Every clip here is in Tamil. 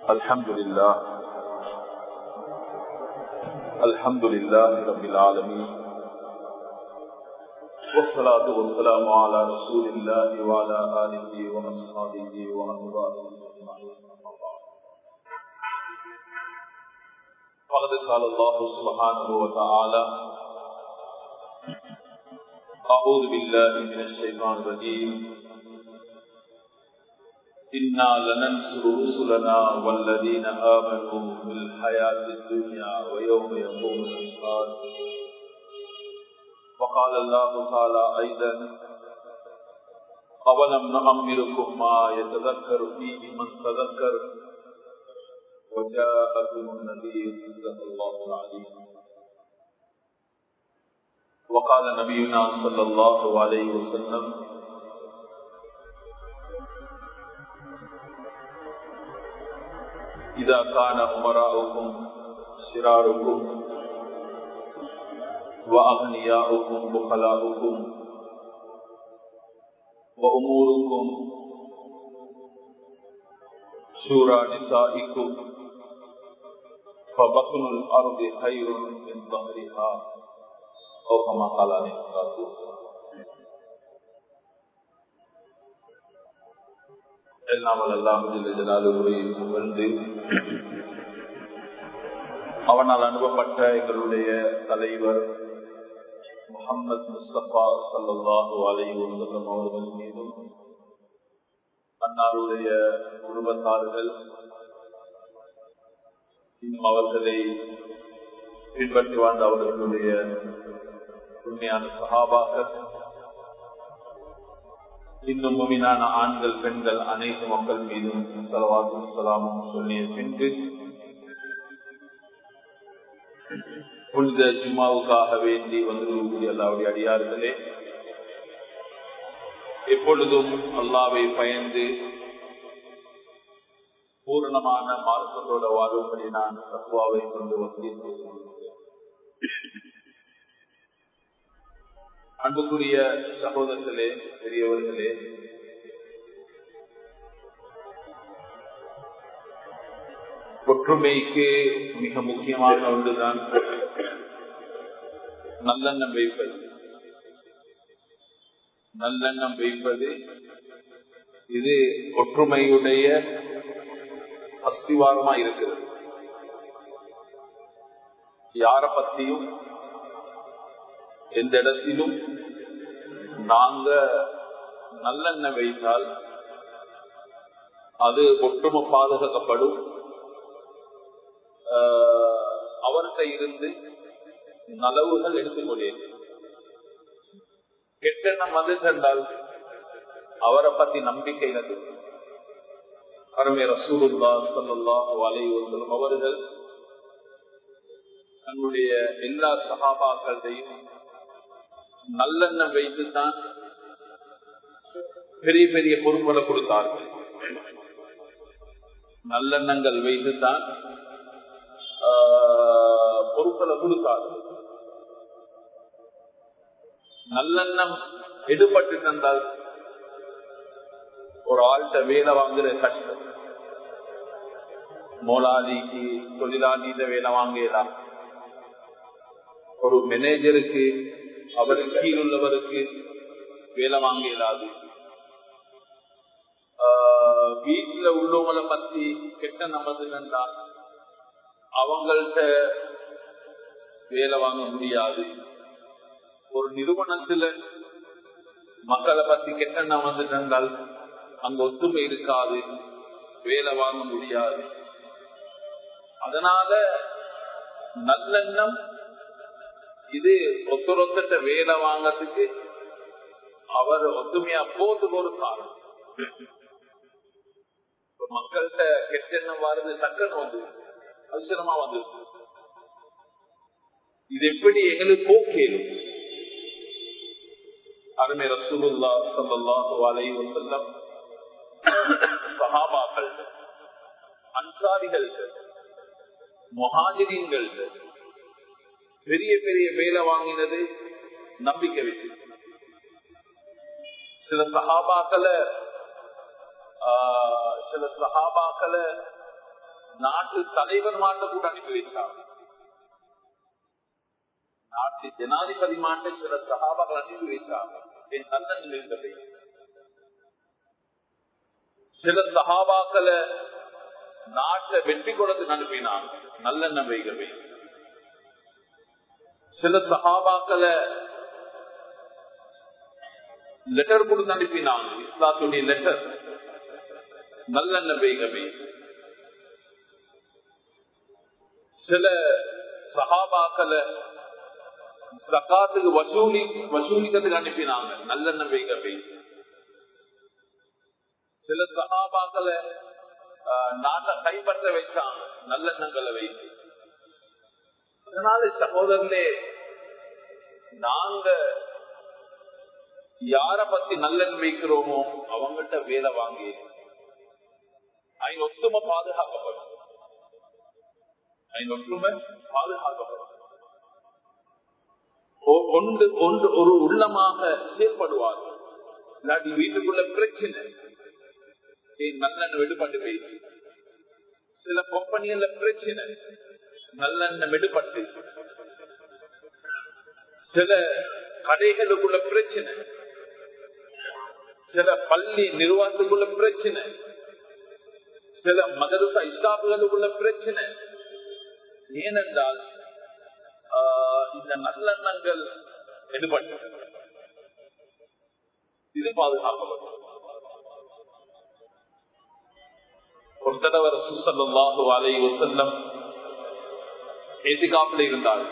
الحمد لله الحمد لله رب العالمين والصلاة والسلام على رسول الله وعلى آله وأصحابه وأتباعه فقد قال الله سبحانه وتعالى أعوذ بالله من الشيطان الرجيم إنا لننصر رسلنا والذين آمنوا في الحياة الدنيا ويوم يقوم الأشهاد وقال الله تعالى أيضا أولم نأمركم ما يتذكر فيه من تذكر وجاءكم النذير صدق الله العليم وقال نبينا صلى الله عليه وسلم إذا كان أمراؤكم شراركم وأغنياؤكم بخلاؤكم وأموركم شورى نسائكم فبطن الأرض خير من ظهرها أو كما قال عليه الصلاة والسلام எல்லாமல் எல்லாம் ஜலாலுவை புகழ்ந்து அவனால் அனுப்பப்பட்ட எங்களுடைய தலைவர் முகமது முஸ்தபா சல்லாஹூ அலை வசல்லம் அவர்கள் மீதும் அன்னாருடைய குடும்பத்தார்கள் இன்னும் அவர்களை பின்பற்றி வாழ்ந்த அவர்களுடைய உண்மையான சகாபாக்கள் இன்னும் முமினான ஆண்கள் பெண்கள் அனைத்து மக்கள் மீதும் சலவாத்தும் சலாமும் சொல்லிய பின்பு புனித ஜும்மாவுக்காக வேண்டி வந்திருக்கக்கூடிய அல்லாவுடைய அடியார்களே எப்பொழுதும் அல்லாவை பயந்து பூரணமான மார்க்கத்தோட வாழும்படி நான் தத்துவாவை கொண்டு வசதி அன்புக்குரிய சகோதரர்களே பெரியவர்களே ஒற்றுமைக்கு மிக முக்கியமான ஒன்றுதான் நல்லெண்ணம் வைப்பது நல்லெண்ணம் வைப்பது இது ஒற்றுமையுடைய அஸ்திவாரமா இருக்கிறது யார பத்தியும் எந்த இடத்திலும் நாங்க நல்லெண்ணெய் வைத்தால் அது ஒற்றுமை பாதுகாக்கப்படும் அவர்கிட்ட இருந்து நலவுகள் எடுத்துக்கொள்ளே கெட்டெண்ணம் வந்து சென்றால் அவரை பத்தி நம்பிக்கை இழந்து அருமை ரசூலுல்லா சல்லாஹு அலை வசலம் அவர்கள் தன்னுடைய எல்லா சகாபாக்களையும் நல்லெண்ணம் வைத்துத்தான் பெரிய பெரிய பொறுப்புகளை கொடுத்தார்கள் நல்லெண்ணங்கள் வைத்துத்தான் பொறுப்புகளை கொடுத்தார்கள் நல்லெண்ணம் எடுபட்டு தந்தால் ஒரு ஆள்கிட்ட வேலை வாங்குற கஷ்டம் மோலாளிக்கு தொழிலாளியிட வேலை வாங்கலாம் ஒரு மேனேஜருக்கு அவருக்கு கீழ் உள்ளவருக்கு வேலை வாங்க இயலாது வீட்டுல உள்ளவங்களை பத்தி கெட்ட நமதுன்னா அவங்கள்ட்ட வேலை வாங்க முடியாது ஒரு நிறுவனத்துல மக்களை பத்தி கெட்ட நமதுனால் அங்க ஒத்துமை இருக்காது வேலை வாங்க முடியாது அதனால நல்லெண்ணம் இது ஒத்தரொத்த வேலை வாங்கறதுக்கு அவர் ஒத்துமையா போதுக்கு ஒரு காரணம் மக்கள்கிட்ட கெட்டெண்ணம் வருது டக்குன்னு வந்து அவசரமா வந்து இது எப்படி எங்களுக்கு போக்கேலும் அருமை ரசூலுல்லா சல்லாஹு அலைஹி வஸல்லம் சஹாபாக்கள் அன்சாரிகள் முஹாஜிரீன்கள் பெரிய பெரிய வேலை வாங்கினது நம்பிக்கை வச்சு சில சஹாபாக்களை சில சஹாபாக்களை நாட்டு தலைவர் மாட்ட கூட அனுப்பி வைச்சாங்க நாட்டு ஜனாதிபதி மாட்ட சில சகாபாக்கள் அனுப்பி வைச்சாங்க என் தன்னன் இருந்ததை சில சகாபாக்களை நாட்டை வெற்றி கொடுத்து அனுப்பினாங்க நல்லெண்ண வைகவே சில சகாபாக்களை லெட்டர் கொடுத்து அனுப்பினாங்க இஸ்லாத்துடைய லெட்டர் நல்லெண்ண வைகவே சில சகாபாக்களை சகாத்துக்கு வசூலி வசூலிக்கிறதுக்கு அனுப்பினாங்க நல்லெண்ண வைகவே சில சகாபாக்களை நாட்டை கைப்பற்ற வச்சாங்க நல்லெண்ணங்களை வைத்து அதனால சகோதரர்களே நாங்க யார பத்தி நல்லெண் வைக்கிறோமோ அவங்ககிட்ட வேலை வாங்கி ஐந்து ஒத்துமை பாதுகாக்கப்படும் ஐந்து ஒற்றுமை பாதுகாக்கப்படும் ஒன்று ஒன்று ஒரு உள்ளமாக செயல்படுவார்கள் இல்லாட்டி வீட்டுக்குள்ள பிரச்சனை நல்லெண்ணெய் விடுபட்டு போயிடுச்சு சில கம்பெனிகள்ல பிரச்சனை நல்லெண்ணெய் விடுபட்டு சில கடைகளுக்குள்ள பிரச்சனை சில பள்ளி நிர்வாகத்துக்குள்ள பிரச்சனை சில மதரசா இஸ்லாப்புகளுக்குள்ள பிரச்சனை ஏனென்றால் இந்த நல்லெண்ணங்கள் எடுபட்டு இது பாதுகாக்கப்படும் ஒரு தடவை சுசல்லாஹு அலை வசல்லம் எதிகாப்புல இருந்தார்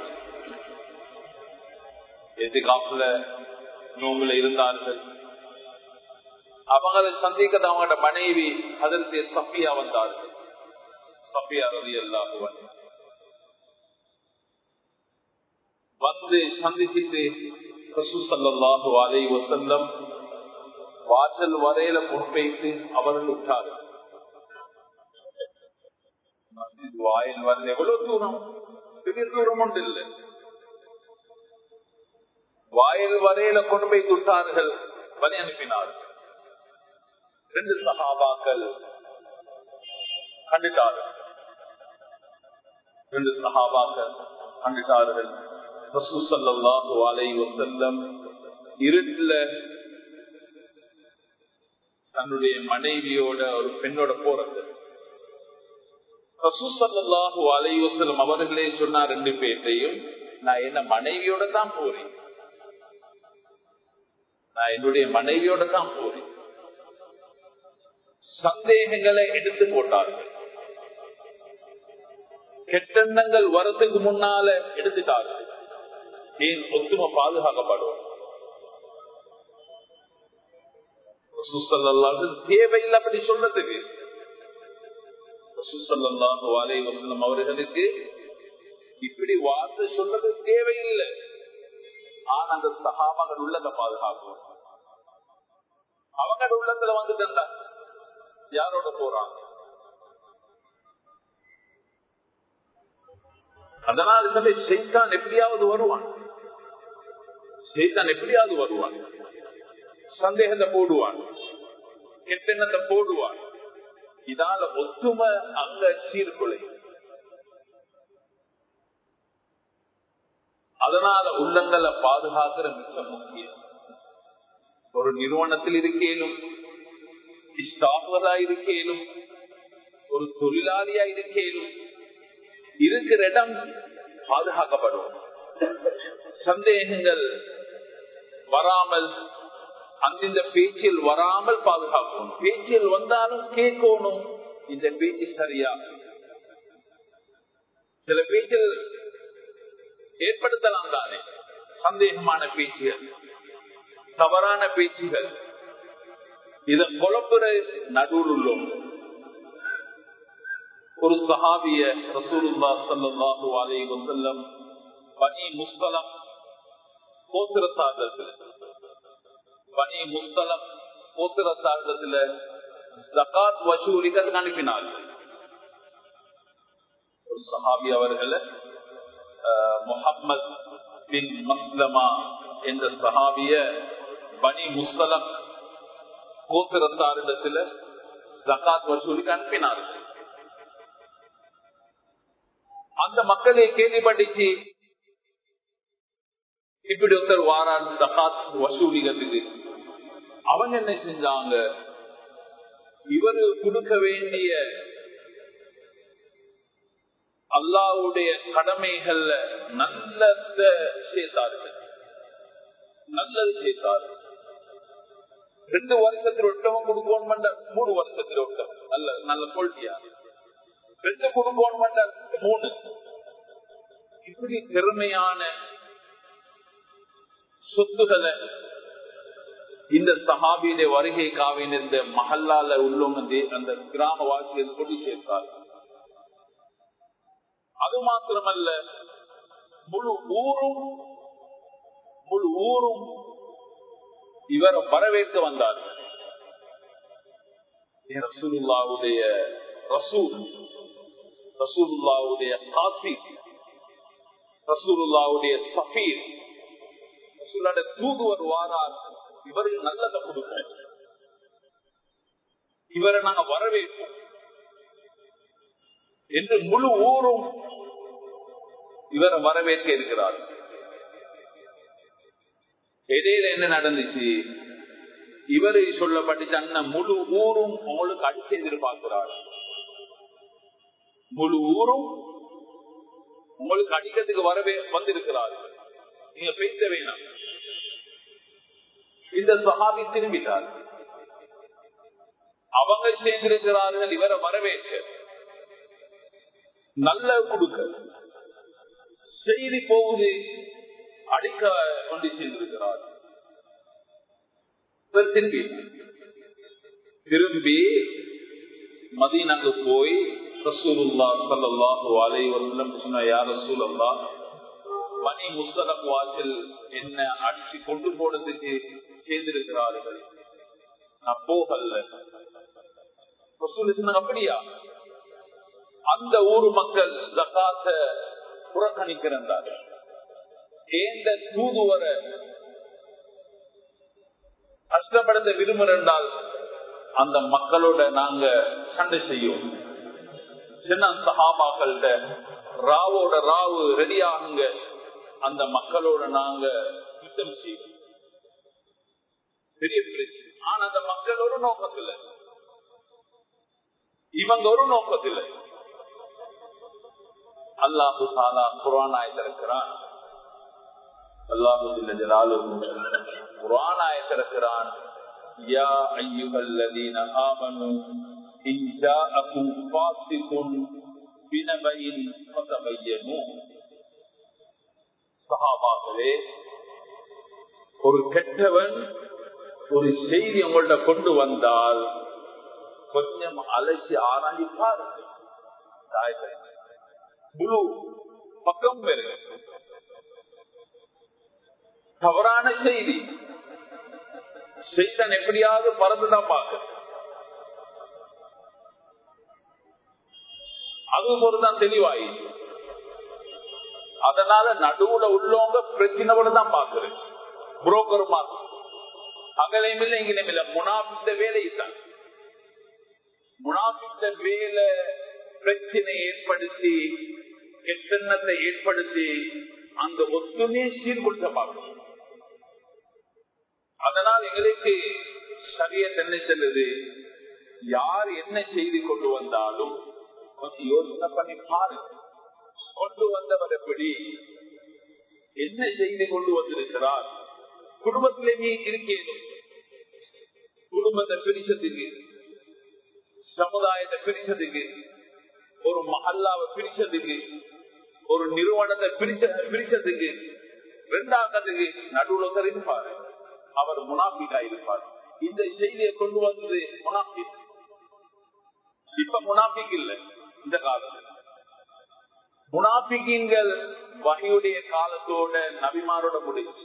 எதிகாப்புல நோம்புல இருந்தார்கள் அவங்களை சந்திக்க அவங்களோட மனைவி அதற்கு சஃபியா வந்தார்கள் சஃபியா ரவி அல்லாஹுவன் வந்து சந்திச்சுட்டு ரசூசல்லாஹு அலை வசல்லம் வாசல் வரையில பொறுப்பைத்து அவர்கள் விட்டார்கள் வாயில் வந்து எவ்வளவு தூரம் திடீர் தூரம் ஒன்று இல்லை வாயில் வரையில கொண்டு போய் கொடுத்தார்கள் வழி அனுப்பினார்கள் ரெண்டு சகாபாக்கள் கண்டுட்டார்கள் ரெண்டு சகாபாக்கள் கண்டுட்டார்கள் ரசூசல்லாஹு அலை வசல்லம் இருட்டுல தன்னுடைய மனைவியோட ஒரு பெண்ணோட போறது ரசூசல்லாஹு அலை வசல்லம் அவர்களே சொன்னா ரெண்டு பேர்த்தையும் நான் என்ன மனைவியோட தான் போறேன் நான் என்னுடைய மனைவியோட தான் போறேன் சந்தேகங்களை எடுத்து போட்டார்கள் கெட்டெண்ணங்கள் வரத்துக்கு முன்னால எடுத்துட்டார்கள் ஏன் ஒத்துமை பாதுகாக்கப்படும் தேவையில்லை அப்படி சொல்றதுக்கு அவர்களுக்கு இப்படி வார்த்தை சொல்றது தேவையில்லை ஆனா அந்த சகாமங்கள் உள்ளத பாதுகாக்கும் அவங்க உள்ளத்துல வந்துட்டு யாரோட போறாங்க அதனால சொல்லி செய்தான் எப்படியாவது வருவான் செய்தான் எப்படியாவது வருவான் சந்தேகத்தை போடுவான் கெட்டெண்ணத்தை போடுவான் இதால ஒத்துமை அங்க சீர்குலை அதனால உள்ளங்களை பாதுகாக்கிற மிச்சம் முக்கியம் ஒரு நிறுவனத்தில் இருக்கேனும் ஸ்டாஃபரா இருக்கேனும் ஒரு தொழிலாளியா இருக்கேனும் இருக்கிற இடம் பாதுகாக்கப்படும் சந்தேகங்கள் வராமல் அந்தந்த பேச்சில் வராமல் பாதுகாக்கணும் பேச்சில் வந்தாலும் கேட்கணும் இந்த பேச்சு சரியா சில பேச்சில் ஏற்படுத்தலாம் தானே சந்தேகமான பேச்சுகள் தவறான பேச்சுகள் இத குழப்புற நடுவில் உள்ளோம் ஒரு சஹாபிய ரசூலுல்லா சல்லாஹூ அலை வசல்லம் பனி முஸ்தலம் கோத்திரத்தாண்டத்துல பனி முஸ்தலம் கோத்திரத்தாண்டத்துல ஜகாத் வசூலிக்கிறதுக்கு அனுப்பினார்கள் ஒரு சஹாபி அவர்களை முகம்மது பின் மஸ்லமா என்ற சஹாபிய பனி முஸ்தலம் கோத்திரத்தாரிடத்துல ஜகாத் வசூலிக்கு அனுப்பினார்கள் அந்த மக்களே கேள்விப்பட்டுச்சு இப்படி ஒருத்தர் வாரான் ஜகாத் வசூலிக்கிறதுக்கு அவங்க என்ன செஞ்சாங்க இவரு கொடுக்க வேண்டிய அல்லாவுடைய கடமைகள்ல நல்லத சேர்த்தார்கள் நல்லது சேர்த்தார்கள் ரெண்டு வருஷத்துல ஒட்டகம் கொடுக்கணும் மூணு வருஷத்துல ஒட்டகம் நல்ல நல்ல குவாலிட்டியா ரெண்டு கொடுக்கணும் மூணு இப்படி திறமையான சொத்துக்களை இந்த சஹாபியுடைய வருகை காவின் இந்த மஹல்லால உள்ளவங்க அந்த கிராமவாசிகள் கொண்டு சேர்த்தார் அது மாத்திரமல்ல முழு ஊரும் முழு ஊரும் இவர் வரவேற்க வந்தார் ரசூலுல்லாவுடைய ரசூல் ரசூலுல்லாவுடைய காசி ரசூலுல்லாவுடைய சஃபீர் ரசூலோட தூதுவர் வாரார் இவருக்கு நல்லதை கொடுக்க இவரை நாங்க வரவேற்போம் என்று முழு ஊரும் இவரை வரவேற்க இருக்கிறார் இடையில என்ன நடந்துச்சு இவரு சொல்லப்பட்டுச்சு அண்ணன் முழு ஊரும் உங்களுக்கு அடிச்சு எதிர்பார்க்கிறார் முழு ஊரும் உங்களுக்கு அடிக்கிறதுக்கு வரவே வந்திருக்கிறார் நீங்க பேச வேணாம் இந்த சகாபி திரும்பிட்டார் அவங்க சேர்ந்திருக்கிறார்கள் இவரை வரவேற்க நல்ல கொடுக்க செய்தி போகுது அடிக்க கொண்டு சேர்ந்திருக்கிறார் திரும்பி திரும்பி மதீனாக்கு போய் ரசூலுல்லா சல்லாஹு அலை வசல்லம் சொன்ன யார் ரசூலல்லா பனி முஸ்தலக் வாசல் என்ன அடிச்சு கொண்டு போனதுக்கு சேர்ந்திருக்கிறார்கள் நான் போகல அப்படியா அந்த ஊர் மக்கள் ஜக்காத்த புறக்கணிக்கிறார் ஏந்த தூதுவர கஷ்டப்படுத்த விரும்புகிறால் அந்த மக்களோட நாங்க சண்டை செய்யும் சின்ன சகாபாக்கள்கிட்ட ராவோட ராவு ரெடி ஆகுங்க அந்த மக்களோட நாங்க யுத்தம் செய்வோம் பெரிய பிரச்சனை ஆனா அந்த மக்கள் ஒரு நோக்கத்தில் இவங்க ஒரு நோக்கத்தில் அல்லாஹு தாலா குரானாயத்திருக்கிறான் அல்லாஹு ஜலாலு குரானாயத்திருக்கிறான் யா ஐயுகல்லதீன ஆமனு இன் ஜாஅக்கும் ஃபாஸிகுன் பினபைன் ஃபதபையனு சஹாபாக்களே ஒரு கெட்டவன் ஒரு செய்தி உங்கள்ட்ட கொண்டு வந்தால் கொஞ்சம் அலசி ஆராய்ச்சி பாருங்க முழு பக்கம் பெறுங்க தவறான செய்தி செய்தன் எப்படியாவது பறந்துதான் பார்க்க அது போதுதான் தெளிவாயிடுச்சு அதனால நடுவுல உள்ளவங்க பிரச்சனையோட தான் பாக்குறேன் புரோக்கர் மார்க் அகலையும் இல்லை இங்கேயும் இல்லை முனாபித்த வேலை தான் முனாபித்த வேலை பிரச்சனை ஏற்படுத்தி கெட்டெண்ணத்தை ஏற்படுத்தி அந்த ஒத்துமே சீர்குடிச்ச பார்க்கணும் அதனால் எங்களுக்கு சரிய என்ன செல்லுது யார் என்ன செய்தி கொண்டு வந்தாலும் கொஞ்சம் யோசனை பண்ணி பாருங்க கொண்டு வந்தவர் எப்படி என்ன செய்தி கொண்டு வந்திருக்கிறார் குடும்பத்திலேயே இருக்கேன் குடும்பத்தை பிரிச்சதுக்கு சமுதாயத்தை பிரிச்சதுக்கு ஒரு மஹல்லாவை பிரிச்சதுக்கு ஒரு நிறுவனத்தை பிரிச்ச பிரிச்சதுக்கு ரெண்டாக்கத்துக்கு நடுவுல இருப்பார் அவர் முனாபிக்கா இருப்பார் இந்த செய்தியை கொண்டு வந்தது முனாபிக் இப்ப முனாபிக் இல்லை இந்த காலத்தில் முனாபிக்கீன்கள் வகையுடைய காலத்தோட நபிமாரோட முடிஞ்சு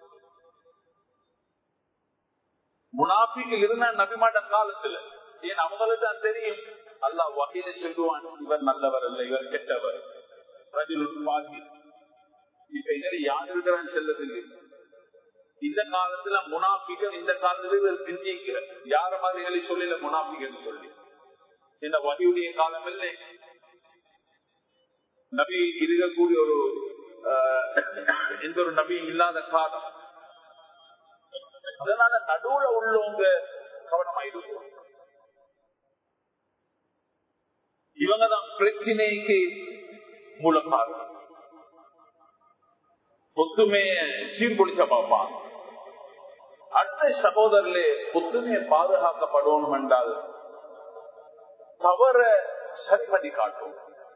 முனாபிக்கு இருந்த நபிமாட்ட காலத்துல ஏன் அவங்களுக்கு தான் தெரியும் அல்லா வகையில சொல்லுவான் இவர் நல்லவர் அல்ல இவர் கெட்டவர் இப்ப எங்க யார் இருக்கிறான்னு செல்லதுக்கு இந்த காலத்துல முனாபிகள் இந்த காலத்துல இவர் சிந்திக்கிற யார மாதிரி சொல்லல முனாபிகள் சொல்லி இந்த வகையுடைய காலம் இல்லை நபி இருக்கக்கூடிய ஒரு எந்த ஒரு நபி இல்லாத காலம் அதனால நடுவுல உள்ளவங்க கவனமாயிருக்கும் இவங்கதான் பிரச்சனைக்கு மூல காரணம் ஒத்துமைய சீர்குடிச்ச பார்ப்பான் அடுத்த சகோதரர்களே ஒத்துமையை பாதுகாக்கப்படணும் என்றால் தவற சரி பண்ணி காட்டும்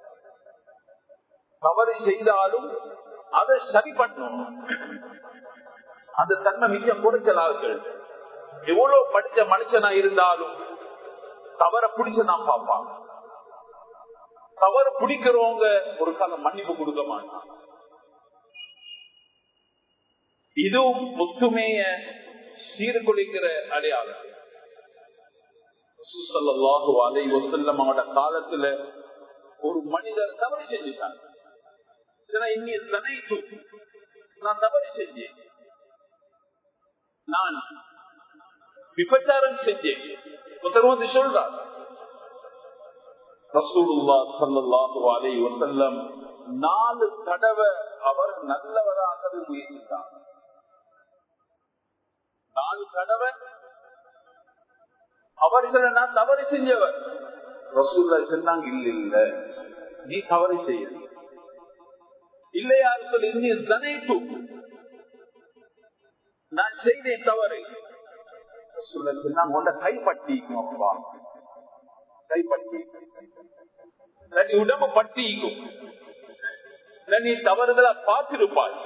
தவறு செய்தாலும் அதை சரி பண்ணணும் அந்த தன்மை மிக குறைச்சலார்கள் எவ்வளவு படிச்ச மனுஷனா இருந்தாலும் தவற பிடிச்ச நான் பார்ப்பாங்க தவறு பிடிக்கிறவங்க ஒரு காலம் மன்னிப்பு கொடுக்க மாட்டாங்க இதுவும் ஒத்துமைய சீர்குலைக்கிற அடையாளம் அதை அவனோட காலத்துல ஒரு மனிதர் தவறு செஞ்சுட்டாங்க நான் தவறு செஞ்சேன் நான் விபச்சாரம் செஞ்சேன் ஒருத்தர் வந்து சொல்றார் ரசூலுல்லா சல்லாஹு அலை வசல்லம் நாலு தடவை அவர் நல்லவராக முயற்சித்தார் நாலு தடவை அவர்களை நான் தவறு செஞ்சவர் ரசூல்லா சொன்னாங்க இல்ல இல்ல நீ தவறு செய்ய இல்லையா சொல்லி நீ தனைத்து நான் செய்தேன் தவறு ரசூல்லா சொன்னாங்க உன்னை கைப்பற்றிக்கும் அப்பா கைப்பற்றி உடம்பு பட்டிக்கும் நீ தவறுதலா பார்த்திருப்பாய்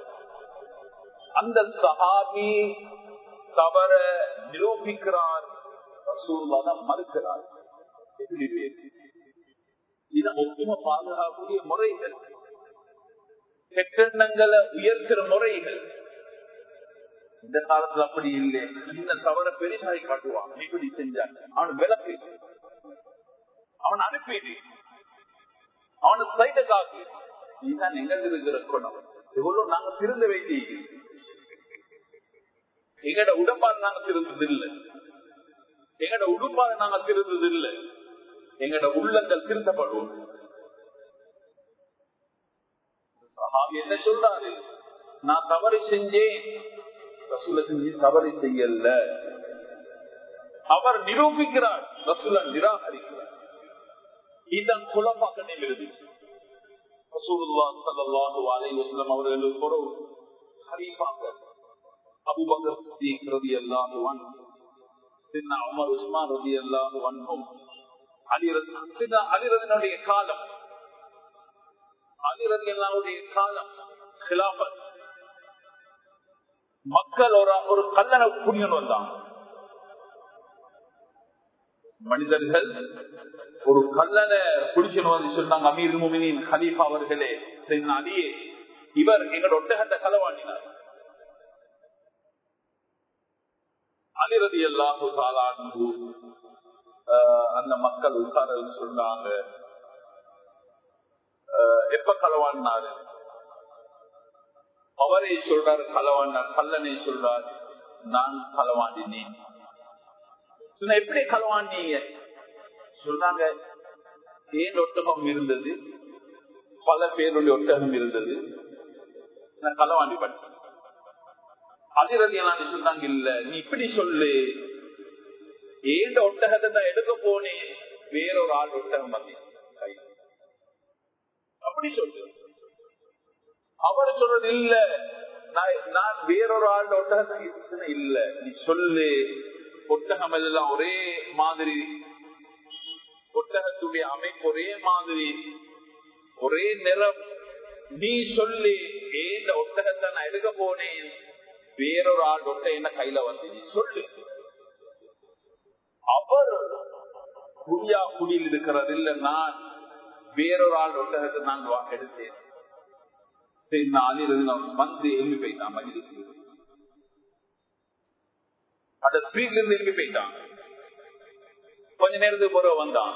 அந்த சஹாபி தவற நிரூபிக்கிறார் மறுக்கிறார் இது ஒத்தும பாதுகாக்கூடிய முறைகள் கெட்டெண்ணங்களை உயர்த்துற முறைகள் இந்த காலத்துல அப்படி இல்லை இந்த தவற பெருசாகி காட்டுவான் இப்படி செஞ்சான் அவன் விளக்கு அவன் அனுப்பிடு அவனுக்கு சைட காக்கு இதுதான் எங்க இருக்கிற குணம் எவ்வளவு நாங்க திருந்த வேண்டி எங்கட உடம்பால் நாங்க திருந்தது இல்லை எங்கட உடுப்பால் நாங்க திருந்தது இல்லை எங்கட உள்ளங்கள் திருத்தப்படுவோம் என்ன சொல்றாரு நான் தவறு செஞ்சேன் ரசூல செஞ்சு தவறு செய்யல அவர் நிரூபிக்கிறார் ரசூல நிராகரிக்கிறார் இதன் குலப்பாக்கத்தில் இருந்துச்சு அவர்களுக்கு ஒரு ஹரீஃபாக அபுபக்கர் சித்திக் ரதி அல்லாஹு சின்ன உமர் உஸ்மான் ரதி அல்லாஹு அன்ஹும் அலிரதனுடைய காலம் அலிரதி அல்லாவுடைய காலம் ஹிலாபத் மக்கள் ஒரு ஒரு கல்லணை புண்ணியம் வந்தாங்க மனிதர்கள் ஒரு கல்லனை குடிக்கணும் வந்து சொன்னாங்க அமீர் முமினின் ஹலீஃபா அவர்களே அலியே இவர் எங்களோட ஒட்டகத்தை களவாண்டினார் அலிரதி அல்லாஹு காலாண்டு அந்த மக்கள் உட்கார சொன்னாங்க எப்ப களவாண்டினாரு அவரே சொல்றாரு களவாண்டார் கல்லனை சொல்றார் நான் களவாண்டினேன் எப்படி களவாண்டீங்க சொல்றாங்க ஏன் ஒட்டகம் இருந்தது பல பேருடைய ஒட்டகம் இருந்தது நான் களவாண்டி பண்ணேன் அதிரதியெல்லாம் சொல்றாங்க இல்ல நீ இப்படி சொல்லு ஏண்ட ஒட்டகத்தை தான் எடுக்க போனேன் வேறொரு ஆள் ஒட்டகம் வந்தேன் அப்படி சொல்லு அவர் சொல்றது இல்ல நான் வேறொரு ஆள் ஒட்டகத்தை இல்ல நீ சொல்லு ஒட்டகம் எல்லாம் ஒரே மாதிரி ஒட்டகத்துடைய அமைப்பு ஒரே மாதிரி ஒரே நிறம் நீ சொல்லி ஏன் ஒட்டகத்தை நான் எடுக்க போனேன் வேறொரு ஆள் ஒட்ட என்ன கையில வந்து நீ சொல்லு அவர் குடியா குடியில் இருக்கிறது இல்ல நான் வேறொரு ஆள் ஒட்டகத்தை நான் எடுத்தேன் சரி நான் வந்து எழுப்பி போயிட்டான் மகிழ்ச்சி அந்த ஸ்ட்ரீட்ல இருந்து எழுப்பி போயிட்டான் கொஞ்ச நேரத்துக்கு பிறகு வந்தான்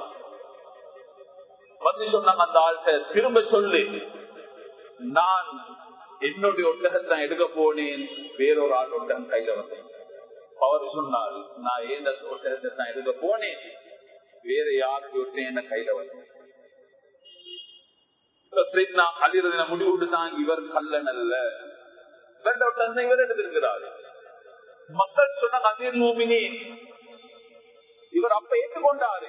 வந்து சொன்னாங்க அந்த ஆள்கிட்ட திரும்ப சொல்லு நான் என்னுடைய ஒட்டகத்தை எடுக்க போனேன் வேறொரு ஆள் ஒட்டகம் கையில வந்தேன் அவர் சொன்னார் நான் ஏன் ஒட்டகத்தை தான் எடுக்க போனேன் வேற யாருடைய ஒட்டகம் என்ன கையில வந்தேன் அலிரதின முடிவுண்டு தான் இவர் கல்லன் அல்ல இவர் எடுத்திருக்கிறார் மக்கள் சொன்ன அமீர் மூமினி இவர் அப்ப ஏற்றுக்கொண்டாரு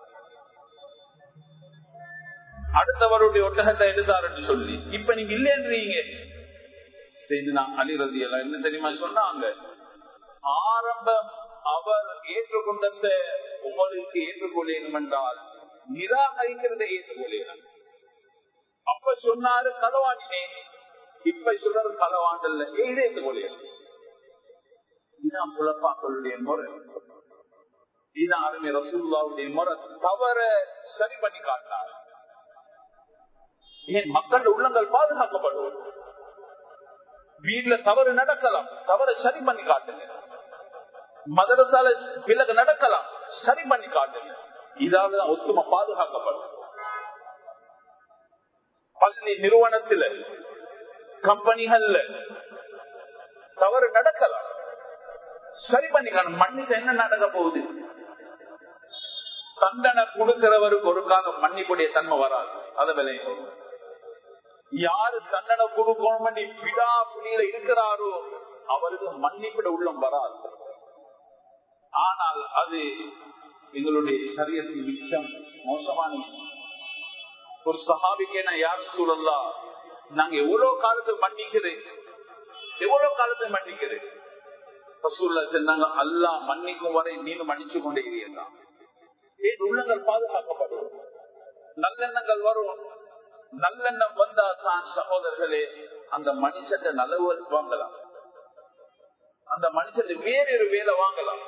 அடுத்தவருடைய ஒட்டகத்தை எடுத்தார் என்று சொல்லி இப்ப நீங்க இல்லைன்றீங்க அலிரதி எல்லாம் என்ன தெரியுமா சொன்னாங்க ஆரம்பம் அவர் ஏற்றுக்கொண்டத உங்களுக்கு ஏற்றுக்கொள்ளேனும் என்றால் நிராகரிக்கிறதை ஏற்றுக்கொள்ளேன் அப்ப சொன்னாரு களவாண்டினே இப்ப சொல்றது களவாண்டல்ல ஏது ஏற்றுக்கொள்ளேன் இதுதான் புலப்பாக்களுடைய முறை இதுதான் அருமை ரசூல்லாவுடைய முறை தவற சரி பண்ணி காட்டினார் ஏன் மக்கள் உள்ளங்கள் பாதுகாக்கப்படுவது வீட்டுல தவறு நடக்கலாம் தவறை சரி பண்ணி காட்டுங்க மதரசால விலகு நடக்கலாம் சரி பண்ணி காட்டுங்க இதாவது ஒத்துமை பாதுகாக்கப்படும் பள்ளி நிறுவனத்துல கம்பெனிகள்ல தவறு நடக்கலாம் சரி பண்ணிக்கணும் மன்னிச்சு என்ன நடக்க போகுது தண்டனை கொடுக்கிறவருக்கு ஒரு காலம் மன்னிப்புடைய தன்மை வராது அத விளையும் யாரு தண்டனை கொடுக்கணும் விடா புள்ளியில இருக்கிறாரோ அவருக்கு மன்னிப்பிட உள்ளம் வராது ஆனால் அது எங்களுடைய சரியத்தின் மிச்சம் மோசமான ஒரு சகாபிக்கே நான் யாரும் சூழல்லா நாங்க எவ்வளவு காலத்துக்கு மன்னிக்கிறேன் எவ்வளவு காலத்துக்கு மன்னிக்கிறேன் சொன்னாங்க அல்லா மன்னிக்கும் வரை நீனும் மன்னிச்சு கொண்டே இருந்தான் ஏன் உள்ளங்கள் பாதுகாக்கப்படும் நல்லெண்ணங்கள் வரும் நல்லெண்ணம் வந்தா தான் சகோதரர்களே அந்த மனுஷன் நலவு வாங்கலாம் அந்த மனுஷன் வேறொரு வேலை வாங்கலாம்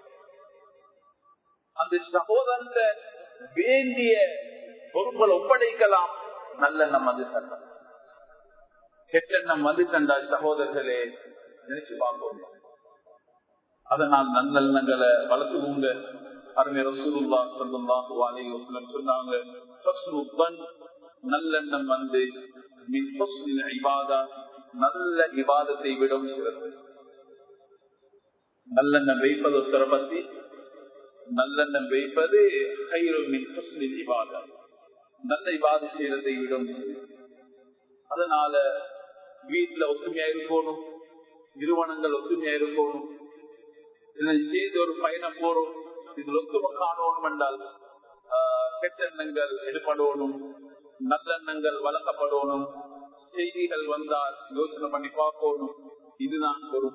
அந்த சகோதரன் வேண்டிய பொறுப்புகள் ஒப்படைக்கலாம் நல்லெண்ணம் வந்து தந்தான் கெட்டெண்ணம் வந்து தந்தால் சகோதரர்களே நினைச்சு பார்ப்போம் அதனால் நல்லெண்ணங்களை வளர்த்துக்கோங்க அருமை ரசூலுல்லா ஸல்லல்லாஹு அலைஹி வஸல்லம் சொன்னாங்க ஃபஸ்ருபன் நல்லெண்ணம் வந்து மின் ஹுஸ்னில் இபாதா நல்ல இபாதத்தை விடவும் சிறந்தது நல்லெண்ணம் வைப்பது ஒருத்தரை பத்தி நல்லெண்ணம் வைப்பது கைரும் மின் ஹுஸ்னில் இபாதா நல்ல இபாதை செய்யறதை விடவும் சிறந்தது அதனால வீட்டுல ஒத்துமையா இருக்கணும் நிறுவனங்கள் ஒத்துமையா இருக்கணும் இதை செய்து ஒரு பயணம் போறோம் இதில் ஒத்துமை காணணும் என்றால் கெட்டெண்ணங்கள் எடுபடணும் நல்லெண்ணங்கள் வளர்க்கப்படணும் செய்திகள் வந்தால் யோசனை பண்ணி பார்க்கணும் இதுதான் ஒரு